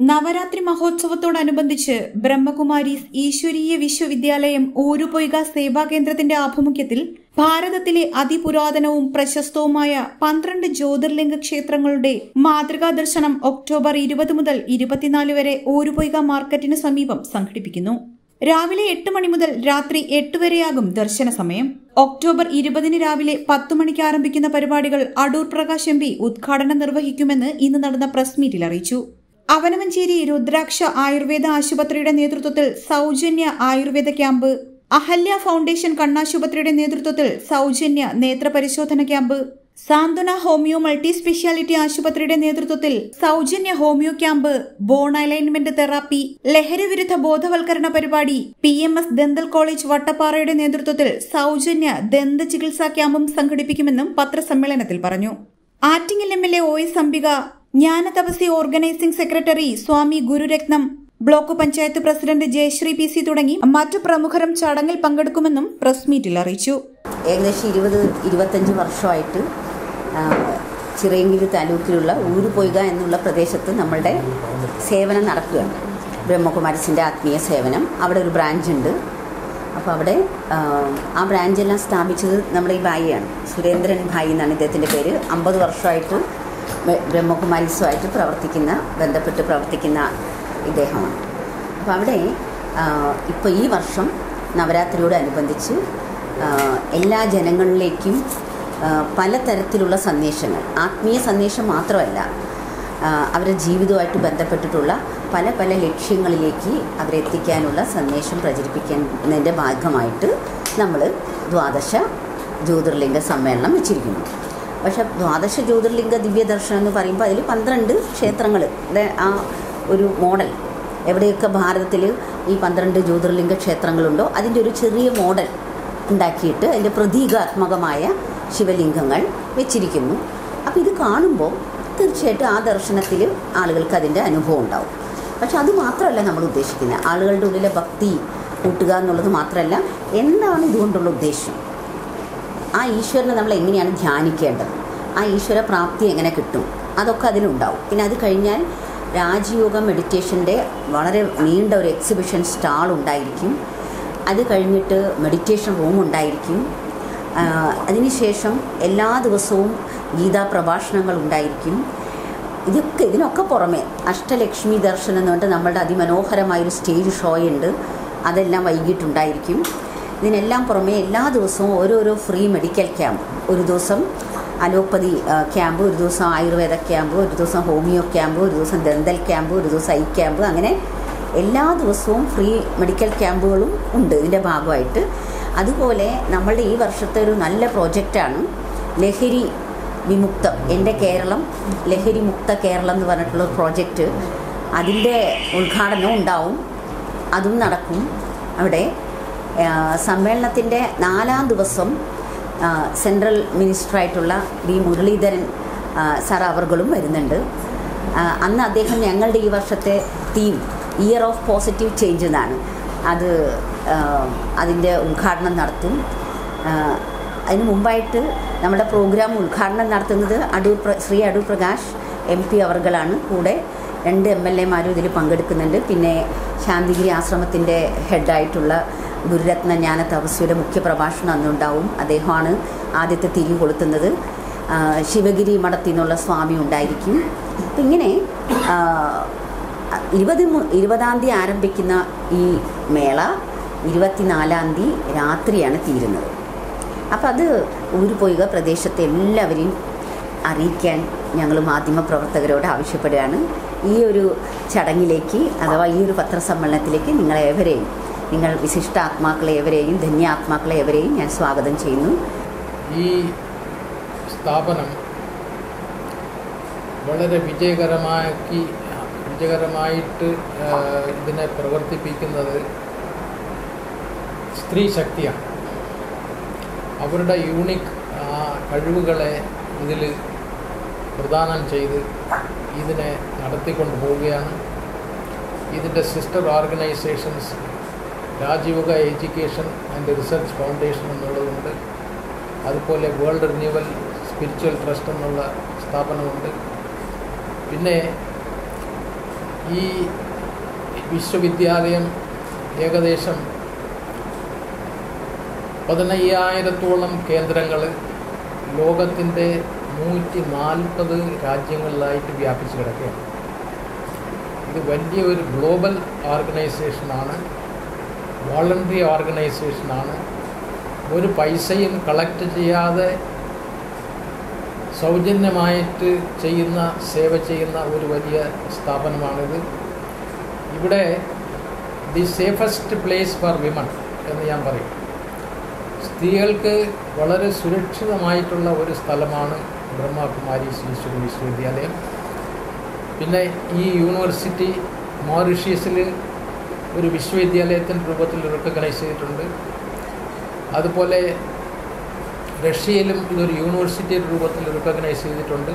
നവരാത്രി മഹോത്സവത്തോടനുബന്ധിച്ച് ബ്രഹ്മകുമാരീസ് ഈശ്വരീയ വിശ്വവിദ്യാലയം ഊരുപൊയ്ക സേവാ കേന്ദ്രത്തിന്റെ ആഭിമുഖ്യത്തിൽ ഭാരതത്തിലെ അതിപുരാതനവും പ്രശസ്തവുമായ പന്ത്രണ്ട് ജ്യോതിർലിംഗ ക്ഷേത്രങ്ങളുടെ മാതൃകാ ദർശനം ഒക്ടോബർ ഇരുപത് മുതൽ ഇരുപത്തിനാല് വരെ ഊരുപൊയ്ക മാർക്കറ്റിന് സമീപം സംഘടിപ്പിക്കുന്നു രാവിലെ എട്ട് മണി മുതൽ രാത്രി എട്ട് വരെയാകും ദർശന സമയം ഒക്ടോബർ ഇരുപതിന് രാവിലെ പത്തു മണിക്ക് ആരംഭിക്കുന്ന പരിപാടികൾ അടൂർ പ്രകാശ് എം പി ഉദ്ഘാടനം നിർവഹിക്കുമെന്ന് ഇന്ന് നടന്ന പ്രസ് മീറ്റിൽ അറിയിച്ചു അവനവഞ്ചേരി രുദ്രാക്ഷ ആയുർവേദ ആശുപത്രിയുടെ നേതൃത്വത്തിൽ സൗജന്യ ആയുർവേദ ക്യാമ്പ് അഹല്യ ഫൗണ്ടേഷൻ കണ്ണാശുപത്രിയുടെ നേതൃത്വത്തിൽ സൗജന്യ നേത്ര പരിശോധന ക്യാമ്പ് സാന്ത്വന ഹോമിയോ മൾട്ടി സ്പെഷ്യാലിറ്റി ആശുപത്രിയുടെ നേതൃത്വത്തിൽ സൗജന്യ homeo camp bone alignment therapy ലഹരി വിരുദ്ധ ബോധവൽക്കരണ പരിപാടി P M S dental college വട്ടപ്പാറയുടെ നേതൃത്വത്തിൽ സൗജന്യ ദന്ത ചികിത്സാ ക്യാമ്പും സംഘടിപ്പിക്കുമെന്നും പത്രസമ്മേളനത്തിൽ പറഞ്ഞു Attingal M L A O S Ambika Jnanathapasi organising secretary Swami Gururatnam block panchayat president Jayasree P C തുടങ്ങി മറ്റു പ്രമുഖരും ചടങ്ങിൽ പങ്കെടുക്കുമെന്നും പ്രസ് മീറ്റിൽ അറിയിച്ചു ഏകദേശം ഇരുപത് ഇരുപത്തഞ്ച് വർഷമായിട്ട് ആ, ചിറയൻകീഴ് താലൂക്കിലുള്ള ഊരുപൊയ്ക എന്നുള്ള പ്രദേശത്ത് നമ്മളുടെ സേവനം നടക്കുകയാണ് ബ്രഹ്മകുമാരിസിൻ്റെ ആത്മീയ സേവനം അവിടെ ഒരു ബ്രാഞ്ച് ഉണ്ട് അപ്പോൾ അവിടെ ആ, ആ ബ്രാഞ്ചെല്ലാം സ്ഥാപിച്ചത് നമ്മുടെ ഈ ഭായിയാണ് സുരേന്ദ്രൻ ഭായി എന്നാണ് ഇദ്ദേഹത്തിൻ്റെ പേര് അമ്പത് വർഷമായിട്ട് ബ- ബ്രഹ്മകുമാരീസുമായിട്ട് പ്രവർത്തിക്കുന്ന ബന്ധപ്പെട്ട് പ്രവർത്തിക്കുന്ന ഇദ്ദേഹമാണ് അപ്പോൾ അവിടെ ഇപ്പോൾ ഈ വർഷം നവരാത്രിയോടനുബന്ധിച്ച് ആ, എല്ലാ ജനങ്ങളിലേക്കും ആ, പലതരത്തിലുള്ള സന്ദേശങ്ങൾ ആത്മീയ സന്ദേശം മാത്രമല്ല ആ, അവരുടെ ജീവിതവുമായിട്ട് ബന്ധപ്പെട്ടിട്ടുള്ള പല പല ലക്ഷ്യങ്ങളിലേക്ക് അവരെത്തിക്കാനുള്ള സന്ദേശം പ്രചരിപ്പിക്കുന്നതിൻ്റെ ഭാഗമായിട്ട് നമ്മൾ ദ്വാദശ ജ്യോതിർലിംഗ സമ്മേളനം വെച്ചിരിക്കുന്നു പക്ഷേ ദ്വാദശ ജ്യോതിർലിംഗ ദിവ്യദർശനം എന്ന് പറയുമ്പോൾ അതിൽ പന്ത്രണ്ട് ക്ഷേത്രങ്ങൾ ആ ഒരു മോഡൽ എവിടെയൊക്കെ ഭാരതത്തിൽ ഈ പന്ത്രണ്ട് ജ്യോതിർലിംഗ ക്ഷേത്രങ്ങളുണ്ടോ അതിൻ്റെ ഒരു ചെറിയ മോഡൽ ഉണ്ടാക്കിയിട്ട് അതിൻ്റെ പ്രതീകാത്മകമായ ശിവലിംഗങ്ങൾ വെച്ചിരിക്കുന്നു അപ്പോൾ ഇത് കാണുമ്പോൾ തീർച്ചയായിട്ടും ആ ദർശനത്തിൽ ആളുകൾക്ക് അതിൻ്റെ അനുഭവം ഉണ്ടാവും പക്ഷെ അത് മാത്രമല്ല നമ്മൾ ഉദ്ദേശിക്കുന്നത് ആളുകളുടെ ഉള്ളിലെ ഭക്തി കൂട്ടുക എന്നുള്ളത് മാത്രമല്ല എന്താണ് ഇതുകൊണ്ടുള്ള ഉദ്ദേശം ആ ഈശ്വരനെ നമ്മൾ എങ്ങനെയാണ് ധ്യാനിക്കേണ്ടത് ആ ഈശ്വര പ്രാപ്തി എങ്ങനെ കിട്ടും അതൊക്കെ അതിലുണ്ടാവും പിന്നെ അത് കഴിഞ്ഞാൽ രാജയോഗ മെഡിറ്റേഷൻ്റെ വളരെ നീണ്ട ഒരു എക്സിബിഷൻ സ്റ്റാൾ ഉണ്ടായിരിക്കും അത് കഴിഞ്ഞിട്ട് മെഡിറ്റേഷൻ റൂം ഉണ്ടായിരിക്കും ആ, അതിനുശേഷം എല്ലാ ദിവസവും ഗീതാ പ്രഭാഷണങ്ങൾ ഉണ്ടായിരിക്കും ഇതൊക്കെ ഇതിനൊക്കെ പുറമെ അഷ്ടലക്ഷ്മി ദർശനം എന്ന് പറഞ്ഞിട്ട് നമ്മളുടെ അതിമനോഹരമായൊരു സ്റ്റേജ് ഷോ ഉണ്ട് അതെല്ലാം വൈകിട്ടുണ്ടായിരിക്കും ഇതിനെല്ലാം പുറമെ എല്ലാ ദിവസവും ഓരോരോ ഫ്രീ മെഡിക്കൽ ക്യാമ്പ് ഒരു ദിവസം അലോപ്പതി ആ, ക്യാമ്പ് ഒരു ദിവസം ആയുർവേദ ക്യാമ്പ് ഒരു ദിവസം ഹോമിയോ ക്യാമ്പ് ഒരു ദിവസം ദന്തൽ ക്യാമ്പ് ഒരു ദിവസം ഐ ക്യാമ്പ് അങ്ങനെ എല്ലാ ദിവസവും ഫ്രീ മെഡിക്കൽ ക്യാമ്പുകളും ഉണ്ട് ഇതിൻ്റെ ഭാഗമായിട്ട് അതുപോലെ നമ്മളുടെ ഈ വർഷത്തെ ഒരു നല്ല പ്രോജക്റ്റാണ് ലഹരി വിമുക്തം എൻ്റെ കേരളം ലഹരി മുക്ത കേരളം എന്ന് പറഞ്ഞിട്ടുള്ള ഒരു പ്രോജക്റ്റ് അതിൻ്റെ ഉദ്ഘാടനവും ഉണ്ടാവും അതും നടക്കും അവിടെ സമ്മേളനത്തിൻ്റെ നാലാം ദിവസം ആ, സെൻട്രൽ മിനിസ്റ്ററായിട്ടുള്ള വി മുരളീധരൻ ആ, സാർ അവർകളും വരുന്നുണ്ട് ആ, അന്ന് അദ്ദേഹം ഞങ്ങളുടെ ഈ വർഷത്തെ theme year of positive change എന്നാണ് അത് ആ, അതിൻ്റെ ഉദ്ഘാടനം നടത്തും ആ, അതിന് മുമ്പായിട്ട് നമ്മുടെ പ്രോഗ്രാം ഉദ്ഘാടനം നടത്തുന്നത് അടൂർ പ്ര ശ്രീ അടൂർ പ്രകാശ് എം പി അവർകളാണ് കൂടെ രണ്ട് എം എൽ എമാരും ഇതിൽ പങ്കെടുക്കുന്നുണ്ട് പിന്നെ ശാന്തിഗിരി ആശ്രമത്തിൻ്റെ ഹെഡായിട്ടുള്ള ഗുരുരത്ന ജ്ഞാന തപസ്വിയുടെ മുഖ്യ പ്രഭാഷണം അന്നുണ്ടാവും അദ്ദേഹമാണ് ആദ്യത്തെ തിരി കൊളുത്തുന്നത് ആ, ശിവഗിരി മഠത്തിൽ നിന്നുള്ള സ്വാമി ഉണ്ടായിരിക്കും അപ്പം ഇങ്ങനെ ആ, ഇരുപത് മു- ഇരുപതാം തീയതി ആരംഭിക്കുന്ന ഈ മേള ഇരുപത്തിനാലാം തീയതി രാത്രിയാണ് തീരുന്നത് അപ്പം അത് ഊരുപൊയ്ക പ്രദേശത്തെ എല്ലാവരെയും അറിയിക്കാൻ ഞങ്ങൾ മാധ്യമപ്രവർത്തകരോട് ആവശ്യപ്പെടുകയാണ് ഈ ഒരു ചടങ്ങിലേക്ക് അഥവാ ഈ ഒരു പത്രസമ്മേളനത്തിലേക്ക് നിങ്ങളേവരെയും നിങ്ങൾ വിശിഷ്ട ആത്മാക്കളെ ഏവരെയും ധന്യാത്മാക്കളെ ഏവരെയും ഞാൻ സ്വാഗതം ചെയ്യുന്നു ഈ സ്ഥാപനം വളരെ വിജയകരമാക്കി വിജയകരമായിട്ട് ആ, ഇതിനെ പ്രവർത്തിപ്പിക്കുന്നത് സ്ത്രീ ശക്തിയാണ് അവരുടെ യൂണിക് ആ, കഴിവുകളെ ഇതിൽ പ്രദാനം ചെയ്ത് ഇതിനെ നടത്തിക്കൊണ്ട് പോവുകയാണ് ഇതിൻ്റെ sister organisations Rajayoga education and research foundation എന്നുള്ളതുണ്ട് അതുപോലെ വേൾഡ് റിന്യൂവൽ സ്പിരിച്വൽ ട്രസ്റ്റ് എന്നുള്ള സ്ഥാപനമുണ്ട് പിന്നെ ഈ വിശ്വവിദ്യാലയം ഏകദേശം പതിനയ്യായിരത്തോളം കേന്ദ്രങ്ങൾ ലോകത്തിൻ്റെ നൂറ്റി നാൽപ്പത് രാജ്യങ്ങളിലായിട്ട് വ്യാപിച്ചു കിടക്കുകയാണ് ഇത് വലിയ ഒരു ഗ്ലോബൽ ഓർഗനൈസേഷനാണ് വോളണ്ടറി ഓർഗനൈസേഷനാണ് ഒരു പൈസയും കളക്ട് ചെയ്യാതെ സൗജന്യമായിട്ട് ചെയ്യുന്ന സേവ ചെയ്യുന്ന ഒരു വലിയ സ്ഥാപനമാണിത് ഇവിടെ the safest place for women എന്ന് ഞാൻ പറയും സ്ത്രീകൾക്ക് വളരെ സുരക്ഷിതമായിട്ടുള്ള ഒരു സ്ഥലമാണ് ബ്രഹ്മകുമാരി ഈശ്വര വിശ്വവിദ്യാലയം പിന്നെ ഈ യൂണിവേഴ്സിറ്റി മോറിഷ്യസിൽ ഒരു വിശ്വവിദ്യാലയത്തിൻ്റെ രൂപത്തിൽ റെക്കഗ്നൈസ് ചെയ്തിട്ടുണ്ട് അതുപോലെ റഷ്യയിലും ഇതൊരു യൂണിവേഴ്സിറ്റിയുടെ രൂപത്തിൽ റെക്കഗ്നൈസ് ചെയ്തിട്ടുണ്ട്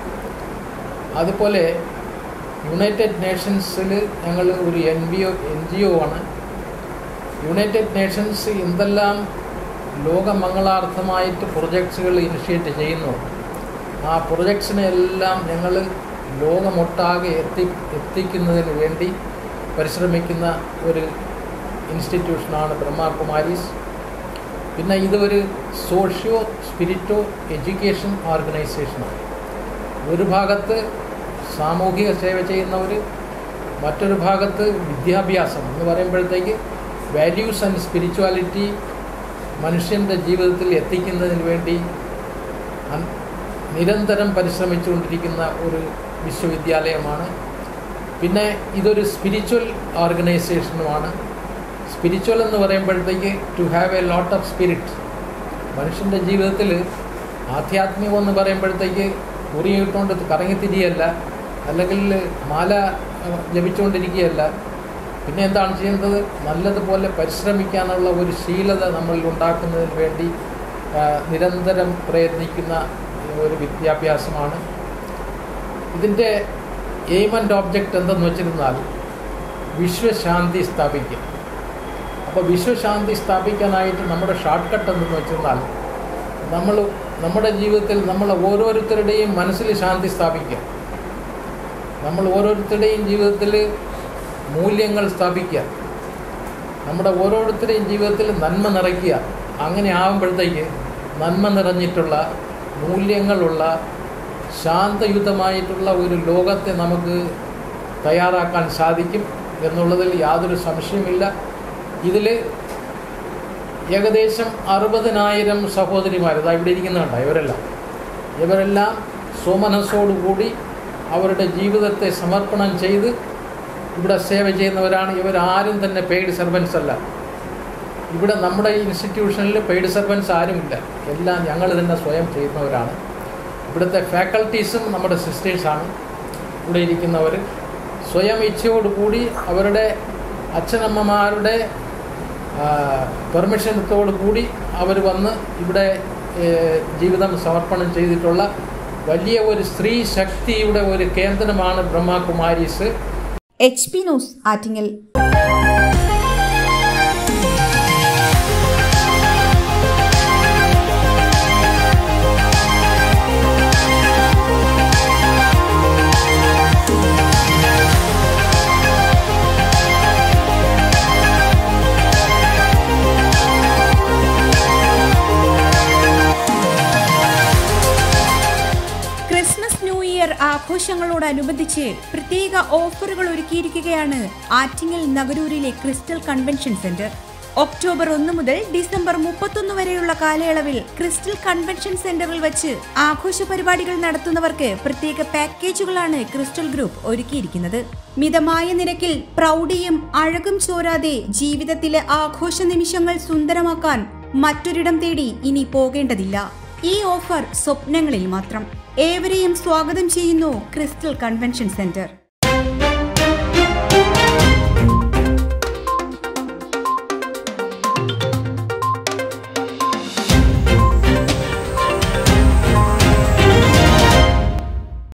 അതുപോലെ യുണൈറ്റഡ് നേഷൻസിൽ ഞങ്ങൾ ഒരു N B O N G O ആണ് യുണൈറ്റഡ് നേഷൻസ് എന്തെല്ലാം ലോകമംഗളാർത്ഥമായിട്ട് പ്രൊജക്ട്സുകൾ ഇനിഷ്യേറ്റ് ചെയ്യുന്നു ആ പ്രൊജക്ട്സിനെ എല്ലാം ഞങ്ങൾ ലോകമൊട്ടാകെ എത്തി എത്തിക്കുന്നതിന് വേണ്ടി പരിശ്രമിക്കുന്ന ഒരു ഇൻസ്റ്റിറ്റ്യൂഷനാണ് ബ്രഹ്മകുമാരീസ് പിന്നെ ഇതൊരു സോഷ്യോ സ്പിരിറ്റോ എഡ്യൂക്കേഷൻ ഓർഗനൈസേഷനാണ് ഒരു ഭാഗത്ത് സാമൂഹിക സേവ ചെയ്യുന്നവർ മറ്റൊരു ഭാഗത്ത് വിദ്യാഭ്യാസം എന്ന് പറയുമ്പോഴത്തേക്ക് വാല്യൂസ് ആൻഡ് സ്പിരിച്വാലിറ്റി മനുഷ്യൻ്റെ ജീവിതത്തിൽ എത്തിക്കുന്നതിന് വേണ്ടി അൻ- നിരന്തരം പരിശ്രമിച്ചുകൊണ്ടിരിക്കുന്ന ഒരു വിശ്വവിദ്യാലയമാണ് പിന്നെ ഇതൊരു സ്പിരിച്വൽ ഓർഗനൈസേഷനുമാണ് സ്പിരിച്വൽ എന്ന് പറയുമ്പോഴത്തേക്ക് to have a lot of spirit മനുഷ്യൻ്റെ ജീവിതത്തിൽ ആധ്യാത്മികം എന്ന് പറയുമ്പോഴത്തേക്ക് കുറിയിട്ടുകൊണ്ട് കറങ്ങിത്തിരിയല്ല അല്ലെങ്കിൽ മാല അഹ്, ജപിച്ചുകൊണ്ടിരിക്കുകയല്ല പിന്നെ എന്താണ് ചെയ്യുന്നത് നല്ലതുപോലെ പരിശ്രമിക്കാനുള്ള ഒരു ശീലത നമ്മളിൽ ഉണ്ടാക്കുന്നതിന് വേണ്ടി ആ, നിരന്തരം പ്രയത്നിക്കുന്ന ഒരു വിദ്യാഭ്യാസമാണ് ഇതിൻ്റെ എയിം ആൻഡ് ഓബ്ജക്റ്റ് എന്തെന്ന് വെച്ചിരുന്നാൽ വിശ്വശാന്തി സ്ഥാപിക്കുക അപ്പോൾ വിശ്വശാന്തി സ്ഥാപിക്കാനായിട്ട് നമ്മുടെ ഷോർട്ട് കട്ട് എന്തെന്ന് വെച്ചിരുന്നാൽ നമ്മൾ നമ്മുടെ ജീവിതത്തിൽ നമ്മൾ ഓരോരുത്തരുടെയും മനസ്സിൽ ശാന്തി സ്ഥാപിക്കുക നമ്മൾ ഓരോരുത്തരുടെയും ജീവിതത്തിൽ മൂല്യങ്ങൾ സ്ഥാപിക്കുക നമ്മുടെ ഓരോരുത്തരുടെയും ജീവിതത്തിൽ നന്മ നിറയ്ക്കുക അങ്ങനെ ആകുമ്പോഴത്തേക്ക് നന്മ നിറഞ്ഞിട്ടുള്ള മൂല്യങ്ങളുള്ള ശാന്തയുതമായിട്ടുള്ള ഒരു ലോകത്തെ നമുക്ക് തയ്യാറാക്കാൻ സാധിക്കും എന്നുള്ളതിൽ യാതൊരു സംശയമില്ല ഇതിൽ ഏകദേശം അറുപതിനായിരം സഹോദരിമാർ ഇതാ ഇവിടെ ഇരിക്കുന്നുണ്ട് ഇവരെല്ലാം ഇവരെല്ലാം സ്വമനസ്സോടുകൂടി അവരുടെ ജീവിതത്തെ സമർപ്പണം ചെയ്ത് ഇവിടെ സേവ ചെയ്യുന്നവരാണ് ഇവരാരും തന്നെ പെയ്ഡ് സർവൻസ് അല്ല ഇവിടെ നമ്മുടെ ഇൻസ്റ്റിറ്റ്യൂഷനിൽ പെയ്ഡ് സർവൻസ് ആരുമില്ല എല്ലാം ഞങ്ങൾ തന്നെ സ്വയം ചെയ്യുന്നവരാണ് ഇവിടുത്തെ ഫാക്കൽറ്റീസും നമ്മുടെ സിസ്റ്റേഴ്സാണ് ഇവിടെ ഇരിക്കുന്നവർ സ്വയം ഇച്ഛയോടുകൂടി അവരുടെ അച്ഛനമ്മമാരുടെ പെർമിഷനത്തോടു കൂടി അവർ വന്ന് ഇവിടെ ഏഹ്, ജീവിതം സമർപ്പണം ചെയ്തിട്ടുള്ള വലിയ ഒരു സ്ത്രീ ശക്തിയുടെ ഒരു കേന്ദ്രമാണ് Brahma Kumaris H P news Attingal Christmas new year ആഘോഷങ്ങളോടനുബന്ധിച്ച് പ്രത്യേക ഓഫറുകൾ ഒരുക്കിയിരിക്കുകയാണ് ആറ്റിങ്ങൽ നഗരൂരിലെ ക്രിസ്റ്റൽ കൺവെൻഷൻ സെന്റർ ഒക്ടോബർ ഒന്ന് മുതൽ ഡിസംബർ മുപ്പത്തൊന്ന് വരെയുള്ള കാലയളവിൽ ക്രിസ്റ്റൽ കൺവെൻഷൻ സെന്ററിൽ വെച്ച് ആഘോഷ പരിപാടികൾ നടത്തുന്നവർക്ക് പ്രത്യേക പാക്കേജുകളാണ് ക്രിസ്റ്റൽ ഗ്രൂപ്പ് ഒരുക്കിയിരിക്കുന്നത് മിതമായ നിരക്കിൽ പ്രൗഢിയും അഴകും ചോരാതെ ജീവിതത്തിലെ ആഘോഷ നിമിഷങ്ങൾ സുന്ദരമാക്കാൻ മറ്റൊരിടം തേടി ഇനി പോകേണ്ടതില്ല ഈ ഓഫർ സ്വപ്നങ്ങളിൽ മാത്രം ഏവരെയും സ്വാഗതം ചെയ്യുന്നു ക്രിസ്റ്റൽ കൺവെൻഷൻ സെന്റർ